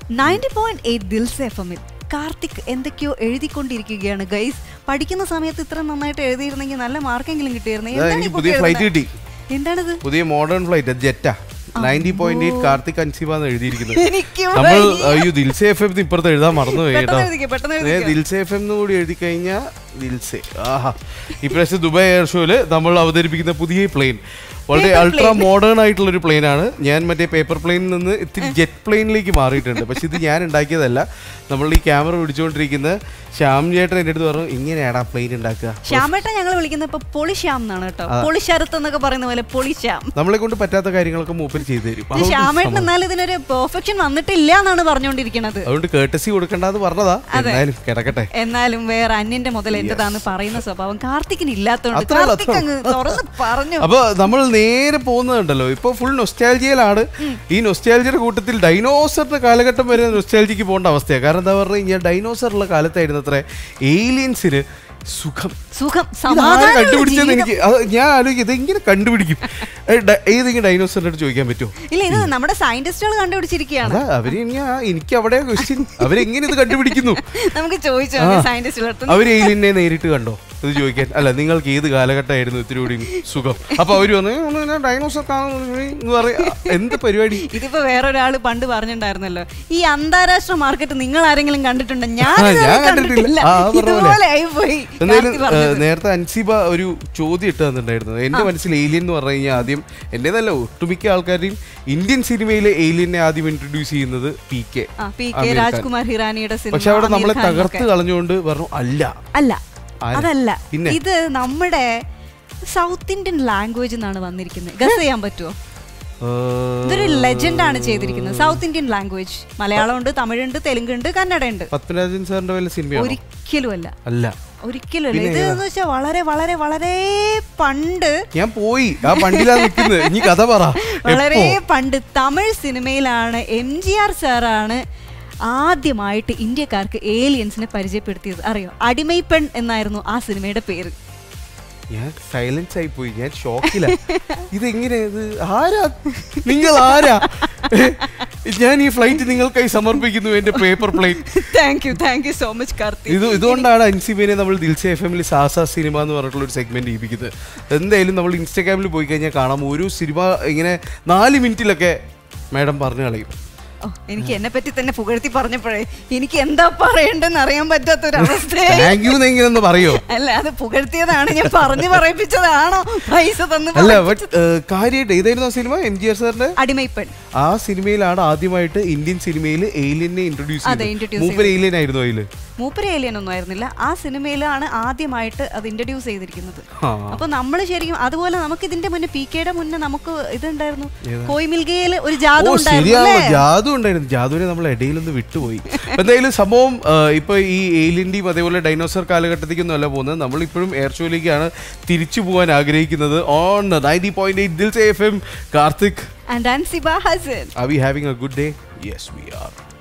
Ninety point eight ദിൽസ് F എമ്മിൽ കാർത്തിക് എന്തൊക്കെയോ എഴുതിക്കൊണ്ടിരിക്കുകയാണ് ഗൈസ് പഠിക്കുന്ന സമയത്ത് ഇത്ര നന്നായിട്ട് എഴുതിയിരുന്നെങ്കിൽ നല്ല മാർക്കെങ്കിലും കിട്ടിയിരുന്നു ഇതാ, എനിക്ക് പുതിയ ഫ്ലൈറ്റ് കിട്ടി എന്താണിത് പുതിയ മോഡേൺ ഫ്ലൈറ്റ് ജെറ്റാ ninety point eight Karthik Ansiba എന്ന് എഴുതിയിരിക്കുന്നത് എനിക്ക് നമ്മൾ അയ്യോ ദിൽസെ എഫ് എം ഇപ്പുറത്ത് എഴുതാൻ മറന്നുപോയി കേട്ടോ പെട്ടെന്ന് എഴുതിക്കോ, പെട്ടെന്ന് ഏ, ദിൽസെ എഫ് എം എന്ന് കൂടി എഴുതി കഴിഞ്ഞാൽ ദിൽസെ ആഹാ ഇപ്രാവശ്യം ദുബായ് എയർ ഷോയില് നമ്മൾ അവതരിപ്പിക്കുന്ന പുതിയ പ്ലെയിൻ വളരെ Paper അൾട്രാ മോഡേൺ ആയിട്ടുള്ള ഒരു പ്ലെയിൻ ആണ് ഞാൻ മറ്റേ പേപ്പർ പ്ലെയിനിൽ നിന്ന് ഇത്തിരി ജെറ്റ് പ്ലെയിനിലേക്ക് മാറിയിട്ടുണ്ട് പക്ഷെ ഇത് ഞാൻ ഉണ്ടാക്കിയതല്ല നമ്മൾ ഈ ക്യാമറ പിടിച്ചുകൊണ്ടിരിക്കുന്ന ശ്യാം ചേട്ടൻ എൻ്റെ അടുത്ത് പറഞ്ഞു ഇങ്ങനെയാടാ പ്ലെയിൻ ഉണ്ടാക്കുക ശ്യാമേട്ട ഞങ്ങൾ വിളിക്കുന്നത് ഇപ്പൊ പൊളിശ്യാം എന്നാണ് കേട്ടോ പൊളിശരത്ത് എന്നൊക്കെ പറയുന്ന പോലെ പൊളിശ്യാം നമ്മളെ കൊണ്ട് പറ്റാത്ത കാര്യങ്ങളൊക്കെ മൂപ്പർ ചെയ്തു തരും അതുകൊണ്ട് ശ്യാമേട്ടൻ എന്നാൽ ഇതിനൊരു പെർഫെക്ഷൻ വന്നിട്ടില്ല എന്നാണ് പറഞ്ഞുകൊണ്ടിരിക്കുന്നത് അതുകൊണ്ട് കേട്ടസി കൊടുക്കണ്ടെന്ന് പറഞ്ഞതാ എന്തായാലും കിടക്കട്ടെ എന്നാലും വേറെ അന്യന്റെ മുതൽ എന്റേതാന്ന് പറയുന്ന സ്വഭാവം കാർത്തിക്കിന് ഇല്ലാത്തതുകൊണ്ട് അത്രേ ഉള്ളൂ, കാർത്തിക് അങ്ങ് തുറന്ന് പറഞ്ഞു അപ്പൊ നമ്മൾ നേരെ പോകുന്നതുണ്ടല്ലോ ഇപ്പൊ ഫുൾ നൊസ്റ്റാലജിയിലാണ് ഈ നൊസ്റ്റാലജിയുടെ കൂട്ടത്തിൽ ഡൈനോസറിന്റെ കാലഘട്ടം വരെ നൊസ്റ്റാലജിക്ക് പോകേണ്ട അവസ്ഥയാണ് കാരണം എന്താ പറഞ്ഞു കഴിഞ്ഞാൽ ഡൈനോസറുള്ള കാലത്തായിരുന്നു അത്ര ഏലിയൻസിന് സുഖം സുഖം ഇതാരാ സമാധാനം കണ്ടുപിടിച്ചത് എനിക്ക് അത് ഞാൻ ആലോചിക്കും ഇതെങ്ങനെ കണ്ടുപിടിക്കും ഏ, ഡ- ഏതെങ്കിലും ഡൈനോസറിന്റെ അടുത്ത് ചോദിക്കാൻ പറ്റുമോ ഇല്ല ഇത് നമ്മുടെ സയന്റിസ്റ്റുകൾ കണ്ടുപിടിച്ചിരിക്കുകയാണ് അതാ അവര് ഇനി ആ- എനിക്ക് അവിടെ ക്വസ്റ്റ്യൻ അവരെങ്ങനെ ഇത് കണ്ടുപിടിക്കുന്നു നമുക്ക് ചോദിച്ചു ആ. സയന്റിസ്റ്റുകൾ അവര് ഏലിയനെ നേരിട്ട് കണ്ടോ ഇത് ചോദിക്കാൻ അല്ല നിങ്ങൾക്ക് ഏത് കാലഘട്ടമായിരുന്നു ഇത്തിരി കൂടി സുഖം അപ്പൊ അവര് വന്ന് ഡൈനോസർ എന്ന് പറയാ എന്ത് പരിപാടി ഇതിപ്പോ വേറൊരാള് പണ്ട് പറഞ്ഞിട്ടുണ്ടായിരുന്നല്ലോ ഈ അന്താരാഷ്ട്ര മാർക്കറ്റ് നിങ്ങൾ ആരെങ്കിലും കണ്ടിട്ടുണ്ടോ ഞാൻ ആ, ഇതുവരെ ഞാൻ കണ്ടിട്ടില്ല. കണ്ടിട്ടില്ല ആ, അത് പറഞ്ഞ പോലെ. ഇതുപോലെ ആയിപ്പോയി എന്തായാലും കാർത്തി പറഞ്ഞത്. ഏഹ്, നേരത്തെ അൻസിബ ഒരു ചോദ്യം ഇട്ട് തന്നിട്ടുണ്ടായിരുന്നു എന്റെ മനസ്സിൽ ഏലിയൻ എന്ന് പറഞ്ഞു കഴിഞ്ഞാൽ ആദ്യം എന്റേതല്ല ഒട്ടുമിക്ക ആൾക്കാരെയും ഇന്ത്യൻ സിനിമയിലെ ഏലിയനെ ആദ്യം ഇൻട്രൊഡ്യൂസ് ചെയ്യുന്നത് പി കെ ആ, പി കെ രാജ്കുമാർ ഹിറാനിയുടെ സിനിമ പക്ഷെ അവിടെ നമ്മളെ ആമിർ ഖാൻ തകർത്ത് ഒക്കെ. കളഞ്ഞുകൊണ്ട് പറഞ്ഞു അല്ല അല്ല ആരാ? അതല്ല പിന്നെ? ഇത് നമ്മുടെ സൗത്ത് ഇന്ത്യൻ ലാംഗ്വേജ് എന്നാണ് വന്നിരിക്കുന്നത് ഗസ് ചെയ്യാൻ പറ്റുമോ ഏഹ്, ഇതൊരു ലെജൻഡ് ആണ് ചെയ്തിരിക്കുന്നത് സൗത്ത് ഇന്ത്യൻ ലാംഗ്വേജ് മലയാളം ഉണ്ട് തമിഴുണ്ട് തെലുങ്ക് ഉണ്ട് കന്നഡ ഉണ്ട് പത്മരാജൻ സാറിന്റെ വല്ല സിനിമയാണോ ഒരിക്കലും അല്ല അല്ല ഒരിക്കലും അല്ല ഇത് എന്ന് വെച്ചാൽ വളരെ വളരെ വളരെ പണ്ട് ഞാൻ പോയി ആ പണ്ടിലാ നിൽക്കുന്നത് ഇനി കഥ പറ വളരെ എപ്പോ? പണ്ട് തമിഴ് സിനിമയിലാണ് എം ജി ആർ സാറാണ് ആദ്യമായിട്ട് ഇന്ത്യക്കാർക്ക് ഏലിയൻസിനെ പരിചയപ്പെടുത്തിയത് അറിയോ അടിമൈ പെൺ എന്നായിരുന്നു ആ സിനിമയുടെ പേര് ഞാൻ സൈലൻസ് ആയി പോയി ഞാൻ ഷോക്കില ഇതെങ്ങനെ ഇത് ആരാ നിങ്ങൾ ആരാ ഞാൻ ഈ ഫ്ലൈറ്റ് നിങ്ങൾക്കായി സമർപ്പിക്കുന്നു എന്റെ paper plate thank you thank you so much Karthi ഇത് ഇതുകൊണ്ടാണ് അൻസിബിനെ നമ്മൾ ദിൽസെ എഫ് എമ്മിൽ സാസ സിനിമ എന്ന് പറഞ്ഞിട്ടുള്ള ഒരു സെഗ്മെന്റ് ചെയ്യിപ്പിക്കുന്നത് എന്തായാലും നമ്മൾ ഇൻസ്റ്റാഗ്രാമിൽ പോയി കഴിഞ്ഞാൽ കാണാം ഒരു സിനിമ ഇങ്ങനെ നാല് മിനിറ്റിലൊക്കെ മാഡം പറഞ്ഞു കളയും ഓ, എനിക്ക് എന്നെ പറ്റി തന്നെ പുകഴ്ത്തി പറഞ്ഞപ്പോഴേ എനിക്ക് എന്താ പറയണ്ടെന്ന് അറിയാൻ പറ്റാത്തൊരവസ്ഥ താങ്ക് യു എന്നെങ്കിലും പറയോ അല്ല അത് പുകഴ്ത്തിയതാണ് ഞാൻ പറഞ്ഞു പറയിപ്പിച്ചതാണോ പൈസ തന്ന് അല്ല പറയിപ്പിച്ചത്? ബട്ട് കാര്യമായിട്ട് ഏതായിരുന്നു ആ സിനിമ എം ജി ആർ സാറിന്റെ അടിമൈപ്പെൺ ആ സിനിമയിലാണ് ആദ്യമായിട്ട് ഇന്ത്യൻ സിനിമയിൽ ഏലിയനെ ഇൻട്രൊഡ്യൂസ് അതെ, ചെയ്തത് introduce മൂപ്പർ ഏലിയൻ ആയിരുന്നു അതില് മൂപ്പര് ഏലിയൻ ഒന്നും ആയിരുന്നില്ല ആ സിനിമയിലാണ് ആദ്യമായിട്ട് അത് ഇൻട്രൊഡ്യൂസ് ചെയ്തിരിക്കുന്നത് ആ. അപ്പൊ നമ്മൾ ശരിക്കും അതുപോലെ നമുക്ക് ഇതിന്റെ മുന്നേ പി കെയുടെ മുന്നേ നമുക്ക് ഇതുണ്ടായിരുന്നു കോയിമിൽഗയിൽ ഒരു ജാതു ഓ ഉണ്ടായിരുന്നു ശരിയാണല്ലോ അല്ലേ? ജാതു ഉണ്ടായിരുന്നു ജാതുവിനെ നമ്മൾ ഇടയിലൊന്ന് വിട്ടുപോയി എന്തായാലും സംഭവം ആ, ഇപ്പൊ ഈ ഏലിയന്റെയും അതേപോലെ ഡൈനോസർ കാലഘട്ടത്തേക്കൊന്നും അല്ല പോകുന്നത് നമ്മൾ ഇപ്പോഴും എയർ ഷോയിലേക്കാണ് തിരിച്ചു പോകാൻ ആഗ്രഹിക്കുന്നത് ഓൺ നയൻറ്റി പോയിന്റ് എയ്റ്റ് ദിൽസ് F M Karthik And I'm Siba Hassan. Are we having a good day yes we R